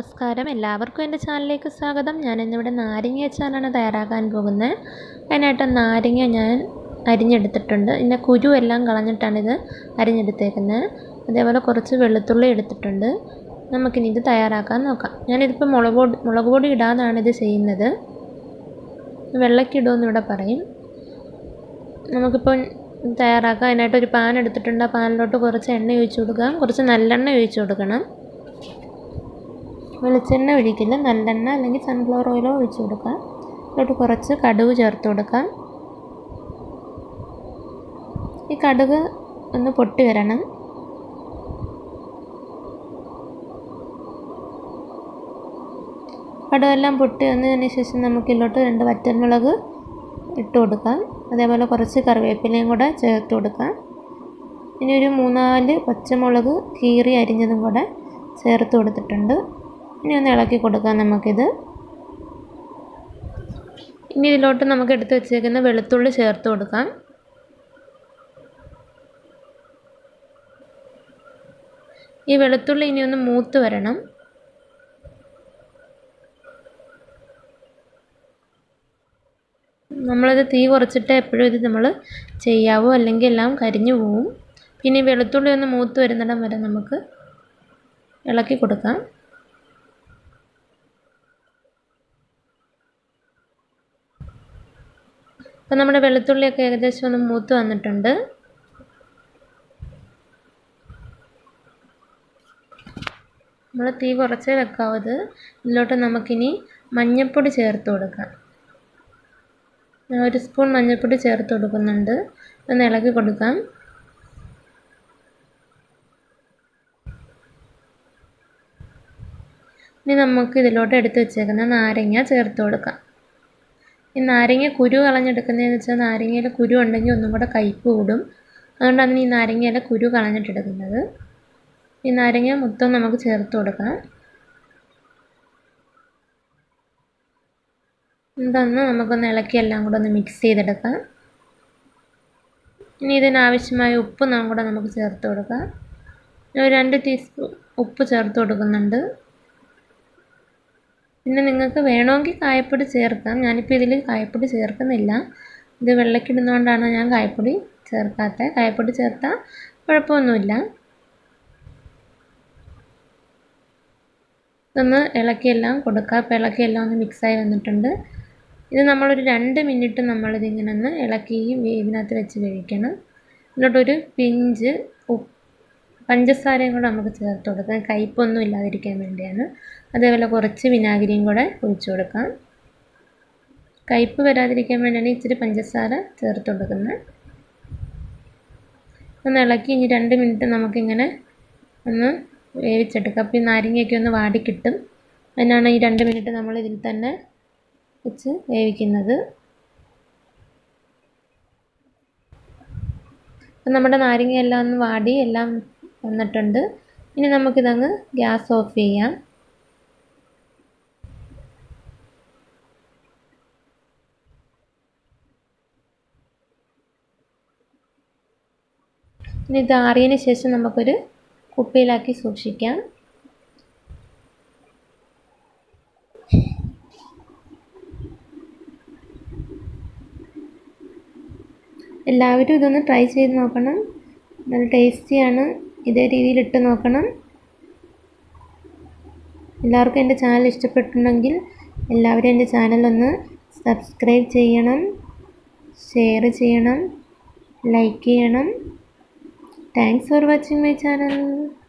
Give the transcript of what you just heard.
നമസ്കാരം എല്ലാവർക്കും എൻ്റെ ചാനലിലേക്ക് സ്വാഗതം ഞാൻ ഇന്നിവിടെ നാരങ്ങ അച്ചാറാണ് തയ്യാറാക്കാൻ പോകുന്നത് അതിനായിട്ട് നാരങ്ങ ഞാൻ അരിഞ്ഞെടുത്തിട്ടുണ്ട് ഇതിൻ്റെ കുരു എല്ലാം കളഞ്ഞിട്ടാണിത് അരിഞ്ഞെടുത്തേക്കുന്നത് അതേപോലെ കുറച്ച് വെളുത്തുള്ളി എടുത്തിട്ടുണ്ട് നമുക്കിനി ഇത് തയ്യാറാക്കാൻ നോക്കാം ഞാനിതിപ്പോൾ മുളക് പൊടി മുളക് പൊടി ഇടാതാണ് ഇത് ചെയ്യുന്നത് വെള്ളക്കിടുമെന്ന് ഇവിടെ പറയും നമുക്കിപ്പോൾ തയ്യാറാക്കാം അതിനായിട്ട് ഒരു പാൻ എടുത്തിട്ടുണ്ട് ആ പാനിലോട്ട് കുറച്ച് എണ്ണ ഒഴിച്ച് കൊടുക്കാം കുറച്ച് നല്ലെണ്ണ ഒഴിച്ച് കൊടുക്കണം വെളിച്ചെണ്ണ ഒഴിക്കില്ല നല്ലെണ്ണ അല്ലെങ്കിൽ സൺഫ്ലവർ ഓയിലോ ഒഴിച്ച് കൊടുക്കാം അതിലോട്ട് കുറച്ച് കടുക് ചേർത്ത് കൊടുക്കാം ഈ കടുക് ഒന്ന് പൊട്ടി വരണം കടുകെല്ലാം പൊട്ടി വന്നതിന് ശേഷം നമുക്ക് ഇതിലോട്ട് രണ്ട് വറ്റൽമുളക് ഇട്ട് കൊടുക്കാം അതേപോലെ കുറച്ച് കറിവേപ്പിലയും കൂടെ ചേർത്ത് കൊടുക്കാം ഇനി ഒരു മൂന്നാല് പച്ചമുളക് കീറി അരിഞ്ഞതും കൂടെ ചേർത്ത് കൊടുത്തിട്ടുണ്ട് ഇനി ഒന്ന് ഇളക്കി കൊടുക്കാം നമുക്കിത് ഇനി ഇതിലോട്ട് നമുക്ക് എടുത്ത് വെച്ചേക്കുന്ന വെളുത്തുള്ളി ചേർത്ത് കൊടുക്കാം ഈ വെളുത്തുള്ളി ഇനി ഒന്ന് മൂത്ത് വരണം നമ്മളത് തീ കുറച്ചിട്ട് എപ്പോഴും ഇത് നമ്മൾ ചെയ്യാവൂ അല്ലെങ്കിൽ എല്ലാം കരിഞ്ഞു പോവും പിന്നെ ഈ വെളുത്തുള്ളി ഒന്ന് മൂത്ത് വരുന്നിടം വരെ നമുക്ക് ഇളക്കി കൊടുക്കാം അപ്പം നമ്മുടെ വെളുത്തുള്ളിയൊക്കെ ഏകദേശം ഒന്ന് മൂത്ത് വന്നിട്ടുണ്ട് നമ്മൾ തീ കുറച്ചേ വെക്കാവത് ഇതിലോട്ട് നമുക്കിനി മഞ്ഞൾപ്പൊടി ചേർത്ത് കൊടുക്കാം ഞാൻ ഒരു സ്പൂൺ മഞ്ഞൾപ്പൊടി ചേർത്ത് കൊടുക്കുന്നുണ്ട് ഒന്ന് ഇളക്കി കൊടുക്കാം ഇനി നമുക്ക് ഇതിലോട്ട് എടുത്ത് വെച്ചേക്കുന്ന നാരങ്ങ ചേർത്ത് കൊടുക്കാം ഈ നാരങ്ങ കുരു കളഞ്ഞെടുക്കുന്നതെന്ന് വെച്ചാൽ നാരങ്ങയിൽ കുരു ഉണ്ടെങ്കിൽ ഒന്നും കൂടെ കയ്പ്പ് കൂടും അതുകൊണ്ടാണ് ഈ നാരങ്ങയിലെ കുരു കളഞ്ഞിട്ടെടുക്കുന്നത് ഈ നാരങ്ങ മൊത്തം നമുക്ക് ചേർത്ത് കൊടുക്കാം ഇതൊന്ന് നമുക്കൊന്ന് ഇളക്കി എല്ലാം കൂടെ ഒന്ന് മിക്സ് ചെയ്തെടുക്കാം ഇനി ഇതിനാവശ്യമായ ഉപ്പ് നാം കൂടെ നമുക്ക് ചേർത്ത് കൊടുക്കാം ഒരു രണ്ട് ടീസ്പൂൺ ഉപ്പ് ചേർത്ത് കൊടുക്കുന്നുണ്ട് പിന്നെ നിങ്ങൾക്ക് വേണമെങ്കിൽ കായപ്പൊടി ചേർക്കാം ഞാനിപ്പോൾ ഇതിൽ കായപ്പൊടി ചേർക്കുന്നില്ല ഇത് വെള്ളക്കിടുന്നതുകൊണ്ടാണ് ഞാൻ കായപ്പൊടി ചേർക്കാത്തത് കായപ്പൊടി ചേർത്താൽ കുഴപ്പമൊന്നുമില്ല ഇതൊന്ന് ഇളക്കിയെല്ലാം കൊടുക്കുക അപ്പോൾ ഇളക്കിയെല്ലാം ഒന്ന് മിക്സായി വന്നിട്ടുണ്ട് ഇത് നമ്മളൊരു രണ്ട് മിനിറ്റ് നമ്മളിതിങ്ങനെ ഒന്ന് ഇളക്കി ഇതിനകത്ത് വെച്ച് കഴിക്കണം ഇതിലോട്ടൊരു പിഞ്ച് ഉപ്പ് പഞ്ചസാരയും കൂടെ നമുക്ക് ചേർത്ത് കൊടുക്കാം കയ്പൊന്നും ഇല്ലാതിരിക്കാൻ വേണ്ടിയാണ് അതേപോലെ കുറച്ച് വിനാഗിരിയും കൂടെ ഒഴിച്ചു കൊടുക്കാം കയ്പ് വരാതിരിക്കാൻ വേണ്ടിയാണ് ഇച്ചിരി പഞ്ചസാര ചേർത്ത് കൊടുക്കുന്നത് ഒന്ന് ഇളക്കി ഇനി രണ്ട് മിനിറ്റ് നമുക്കിങ്ങനെ ഒന്ന് വേവിച്ചെടുക്കാം അപ്പോൾ ഈ നാരങ്ങയൊക്കെ ഒന്ന് വാടി കിട്ടും അതിനാണ് ഈ രണ്ട് മിനിറ്റ് നമ്മൾ ഇതിൽ തന്നെ വെച്ച് വേവിക്കുന്നത് അപ്പം നമ്മുടെ നാരങ്ങയെല്ലാം ഒന്ന് വാടി എല്ലാം വന്നിട്ടുണ്ട് ഇനി നമുക്കിതങ്ങ് ഗ്യാസ് ഓഫ് ചെയ്യാം ഇനി ഇത് ആറിയതിന് ശേഷം നമുക്കൊരു കുപ്പിയിലാക്കി സൂക്ഷിക്കാം എല്ലാവരും ഇതൊന്ന് ട്രൈ ചെയ്ത് നോക്കണം നല്ല ടേസ്റ്റിയാണ് ഇതേ രീതിയിൽ ഇട്ട് നോക്കണം എല്ലാവർക്കും എൻ്റെ ചാനൽ ഇഷ്ടപ്പെട്ടിട്ടുണ്ടെങ്കിൽ എല്ലാവരും എൻ്റെ ചാനലൊന്ന് സബ്സ്ക്രൈബ് ചെയ്യണം ഷെയർ ചെയ്യണം ലൈക്ക് ചെയ്യണം thanks for watching my channel